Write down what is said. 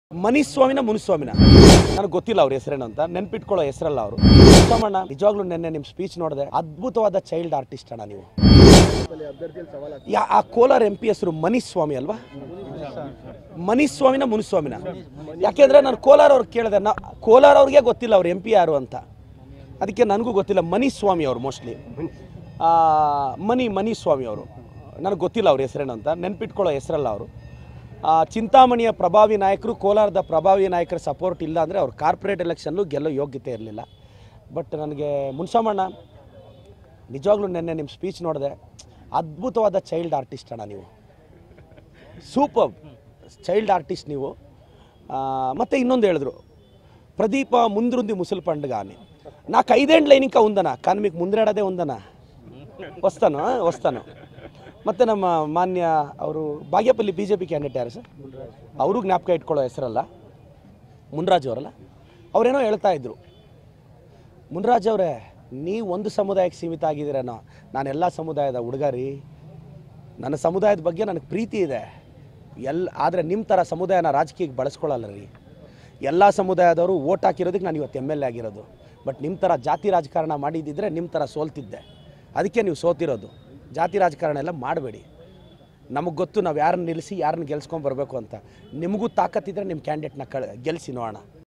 ಮನಿಸ್ವಾಮಿನ ಮುನಿಸ್ವಾಮಿನ ನನಗೆ ಗೊತ್ತಿಲ್ಲ ಅವ್ರ ಹೆಸರೇನು ಅಂತ ನೆನ್ಪಿಟ್ಕೊಳ್ಳೋ ಹೆಸರಲ್ಲ ಅವರು ಸೋಮಣ್ಣ ನಿಜವಾಗ್ಲೂ ನಿನ್ನೆ ನಿಮ್ಮ ಸ್ಪೀಚ್ ನೋಡಿದೆ ಅದ್ಭುತವಾದ ಚೈಲ್ಡ್ ಆರ್ಟಿಸ್ಟ್ ಅಣ್ಣ ನೀವು ಯಾ ಆ ಕೋಲಾರ ಎಂ ಪಿ ಹೆಸರು ಮನಿಸ್ವಾಮಿ ಅಲ್ವಾ ಮನಿಸ್ವಾಮಿನ ಮುನಿಸ್ವಾಮಿನ ಯಾಕೆಂದ್ರೆ ನಾನು ಕೋಲಾರ ಅವ್ರಿಗೆ ಕೇಳಿದೆ ನಾ ಕೋಲಾರ ಅವ್ರಿಗೆ ಗೊತ್ತಿಲ್ಲ ಅವ್ರು ಎಂ ಪಿ ಯಾರು ಅಂತ ಅದಕ್ಕೆ ನನಗೂ ಗೊತ್ತಿಲ್ಲ ಮನಿಸ್ವಾಮಿ ಅವರು ಮೋಸ್ಟ್ಲಿ ಮನಿ ಮನಿಸ್ವಾಮಿ ಅವರು ನನಗೆ ಗೊತ್ತಿಲ್ಲ ಅವ್ರ ಹೆಸರೇನು ಅಂತ ನೆನ್ಪಿಟ್ಕೊಳ್ಳೋ ಹೆಸರಲ್ಲ ಅವರು ಆ, ಚಿಂತಾಮಣಿಯ ಪ್ರಭಾವಿ ನಾಯಕರು ಕೋಲಾರದ ಪ್ರಭಾವಿ ನಾಯಕರ ಸಪೋರ್ಟ್ ಇಲ್ಲ ಅಂದರೆ ಅವ್ರು ಕಾರ್ಪೊರೇಟ್ ಎಲೆಕ್ಷನ್ಲು ಗೆಲ್ಲೋ ಯೋಗ್ಯತೆ ಇರಲಿಲ್ಲ ಬಟ್ ನನಗೆ ಮುನ್ಸಮಣ್ಣ ನಿಜವಾಗ್ಲೂ ನಿನ್ನೆ ನಿಮ್ಮ ಸ್ಪೀಚ್ ನೋಡಿದೆ ಅದ್ಭುತವಾದ ಚೈಲ್ಡ್ ಆರ್ಟಿಸ್ಟ್ ಅಣ್ಣ ನೀವು ಸೂಪರ್ ಚೈಲ್ಡ್ ಆರ್ಟಿಸ್ಟ್ ನೀವು ಆ, ಮತ್ತೆ ಇನ್ನೊಂದು ಹೇಳಿದ್ರು ప్రదీప ముందుంది ముసలి పండుగ అని నాకు ఐదేండ్ల లైన్ ఇంకా ఉందనా కానీ మీకు ముందరేడదే ఉందనా వస్తాను ఆ, వస్తాను ಮತ್ತೆ ನಮ್ಮ ಮಾನ್ಯ ಅವರು Bagepalli B J P candidate ಯಾರು ಸರ್ ಅವರು ಜ್ಞಾಪಕ ಇಟ್ಕೊಳ್ಳೋ ಹೆಸರಲ್ಲ ಮುನ್ರಾಜ್ ಅವರಲ್ಲ ಅವರೇನೋ ಹೇಳ್ತಾ ಇದ್ರು ಮುನ್ರಾಜ್ ಅವರೇ ನೀವು ಒಂದು ಸಮುದಾಯಕ್ಕೆ ಸೀಮಿತ ಆಗಿದ್ದೀರೇನೋ ನಾನೆಲ್ಲ ಸಮುದಾಯದ ಹುಡುಗ ರೀ ನನ್ನ ಸಮುದಾಯದ ಬಗ್ಗೆ ನನಗೆ ಪ್ರೀತಿ ಇದೆ ಎಲ್ ಆದರೆ ನಿಮ್ಮ ಥರ ಸಮುದಾಯನ ರಾಜಕೀಯಕ್ಕೆ ಬಳಸ್ಕೊಳ್ಳಲ್ಲ ರೀ ಎಲ್ಲ ಸಮುದಾಯದವರು ಓಟ್ ಹಾಕಿರೋದಕ್ಕೆ ನಾನು ಇವತ್ತು ಎಮ್ ಎಲ್ ಎ ಆಗಿರೋದು ಬಟ್ ನಿಮ್ಮ ಥರ ಜಾತಿ ರಾಜಕಾರಣ ಮಾಡಿದ್ದಿದ್ರೆ ನಿಮ್ಮ ಥರ ಸೋಲ್ತಿದ್ದೆ ಅದಕ್ಕೆ ನೀವು ಸೋತಿರೋದು ಜಾತಿ ರಾಜಕಾರಣ ಎಲ್ಲ ಮಾಡಬೇಡಿ ನಮಗೆ ಗೊತ್ತು ನಾವು ಯಾರನ್ನ ನಿಲ್ಲಿಸಿ ಯಾರನ್ನ ಗೆಲ್ಸ್ಕೊಂಡು ಬರಬೇಕು ಅಂತ ನಿಮಗೂ ತಾಕತ್ತಿದ್ರೆ ನಿಮ್ಮ ಕ್ಯಾಂಡಿಡೇಟ್ನ ಕಳ ಗೆಲ್ಲಿಸಿ ನೋಡೋಣ